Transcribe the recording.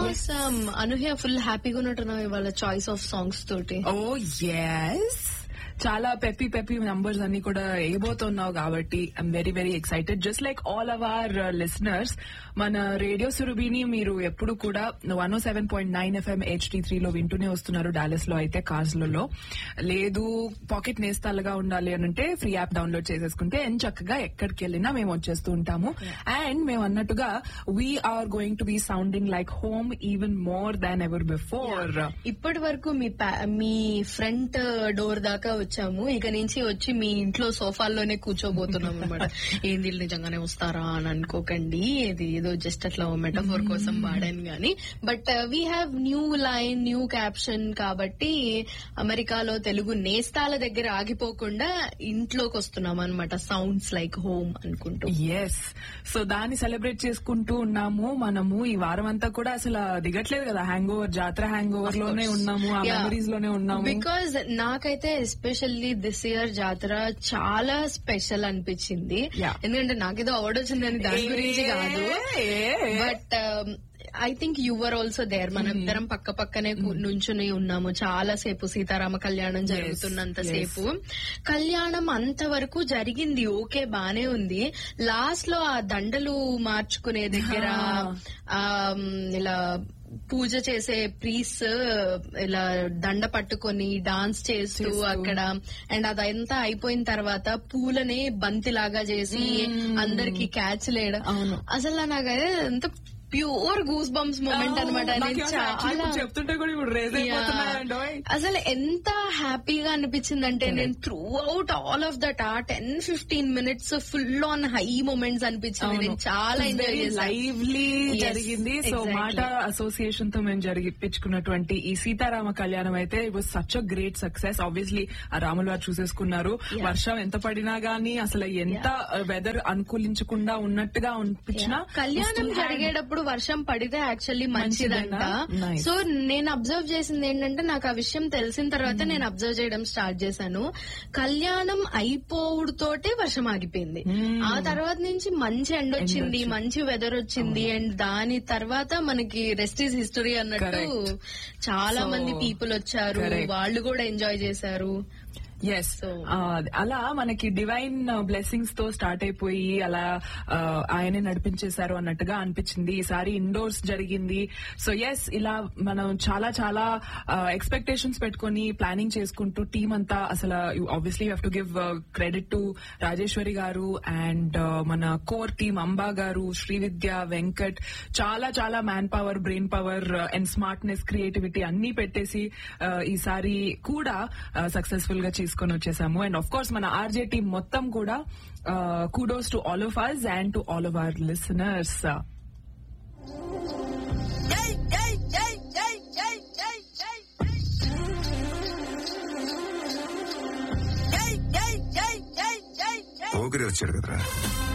Awesome. అనూహ్య full హ్యాపీగా ఉన్నట్టున్నావు ఇవాళ choice of songs తోటి ఓ ఎస్ చాలా పెప్పి పెప్పి నంబర్స్ అన్ని కూడా వేయబోతున్నావు కాబట్టి I'm very very excited just like all our our listeners మన రేడియో సురభిని మీరు ఎప్పుడు కూడా one O seven point nine FM HD three లో వింటూనే వస్తున్నారు డాలస్ లో అయితే కార్స్ లలో లేదు పాకెట్ నేస్తాలుగా ఉండాలి అని అంటే ఫ్రీ యాప్ డౌన్లోడ్ చేసేసుకుంటే ఎన్ చక్కగా ఎక్కడికి వెళ్ళినా మేము వచ్చేస్తూ ఉంటాము అండ్ మేము అన్నట్టుగా we're going to be sounding like home even more than ever before ఇప్పటి వరకు మీ pa- మీ ఫ్రంట్ డోర్ దాకా వచ్చాము ఇక నుంచి వచ్చి మీ ఇంట్లో సోఫాల్లోనే కూర్చోబోతున్నాం అనమాట ఏంది వీళ్ళు నిజంగానే వస్తారా అని అనుకోకండి ఇది ఏదో జస్ట్ అట్లా మెటఫోర్ కోసం వాడాను గానీ but we have new line new caption కాబట్టి అమెరికాలో తెలుగు నేస్తాల దగ్గర ఆగిపోకుండా ఇంట్లోకి వస్తున్నాం అనమాట సౌండ్స్ లైక్ హోమ్ అనుకుంటూ ఎస్ సో దాన్ని సెలబ్రేట్ చేసుకుంటూ ఉన్నాము మనము ఈ వారం అంతా కూడా అసలు దిగట్లేదు కదా హ్యాంగ్ ఓవర్ జాతర హ్యాంగ్ ఓవర్ లోనే ఉన్నాము ఆ మెమరీస్ లోనే ఉన్నాము బికాజ్ నాకైతే ఎస్పెషల్లీ దిస్ ఇయర్ జాతర చాలా స్పెషల్ అనిపించింది Yeah. ఎందుకంటే నాకేదో అవార్డు వచ్చిందని దాని గురించి కాదు ఏ. But I think your also there మన ఇద్దరం పక్క పక్కనే కు- నుంచుని ఉన్నాము చాలా సేపు సీతారామ కళ్యాణం జరుగుతున్నంత సేపు కళ్యాణం అంతవరకు జరిగింది ఓకే బానే ఉంది లాస్ట్ లో ఆ దండలు మార్చుకునే దగ్గర ఆ ఇలా పూజ చేసే ప్రీస్ ఇలా దండ పట్టుకొని డాన్స్ చేస్తూ అక్కడ అండ్ అదంతా అయిపోయిన తర్వాత పూలని బంతిలాగా చేసి అందరికి క్యాచ్ లేయడం అవును. అసలు నాకైతే ఎంత ప్యూర్ గూస్ బంప్స్ మూమెంట్ అనమాట నాకు నేను actually చాలా ఇప్పుడు చెప్తుంటే కూడా ఇప్పుడు రేజ్ అయిపోతున్నాయండోయ్. అసలు ఎంత హ్యాపీగా అనిపించిందంటే నేను throughout all of that uh ten fifteen minutes full on high moments అనిపించింది నేను చాలా ఎంజాయ్ చేశాను లైవ్లీ Yes, జరిగింది సో exactly. మాట అసోసియేషన్ తో మేము జరిపించుకున్నటువంటి ఈ సీతారామ కళ్యాణం అయితే it was such a great success obviously ఆ రాములు వారు చూసేసుకున్నారు వర్షం ఎంత పడినా గానీ అసలు ఎంత వెదర్ అనుకూలించకుండా ఉన్నట్టుగా అనిపించినా కళ్యాణం జరిగేటప్పుడు వర్షం పడితే యాక్చువల్లీ మంచిదంట మంచిదేనా? Nice. సో నేను అబ్జర్వ్ చేసింది ఏంటంటే నాకు ఆ విషయం తెలిసిన తర్వాత నేను అబ్జర్వ్ చేయడం స్టార్ట్ చేశాను కళ్యాణం అయిపోవుడుతోటే వర్షం ఆగిపోయింది ఆ తర్వాత నుంచి మంచి ఎండ వచ్చింది మంచి వెదర్ వచ్చింది అండ్ దాని తర్వాత మనకి రెస్ట్ ఈజ్ హిస్టరీ అన్నట్టు Correct. చాలా So, మంది పీపుల్ వచ్చారు correct. వాళ్ళు కూడా ఎంజాయ్ చేశారు ఎస్ So- అలా మనకి డివైన్ బ్లెస్సింగ్స్ తో స్టార్ట్ అయిపోయి అలా ఆ, ఆయనే నడిపించేశారు అన్నట్టుగా అనిపించింది ఈసారి ఇండోర్స్ జరిగింది సో ఎస్ ఇలా మనం చాలా చాలా ఎక్స్పెక్టేషన్స్ పెట్టుకొని ప్లానింగ్ చేసుకుంటూ టీం అంతా అసలు obviously have to give credit to Rajeshwari garu and మన కోర్ టీమ్ అంబా గారు శ్రీవిద్య వెంకట్ చాలా చాలా man power brain power and smartness creativity అన్ని పెట్టేసి ఆ, ఈసారి కూడా సక్సెస్ఫుల్ గా చేసుకొని వచ్చేసాము అండ్ ఆఫ్ కోర్స్ మన ఆర్జే టీం మొత్తం కూడా kudos to all of us and to all of our listeners Pokiri వచ్చాడు కదరా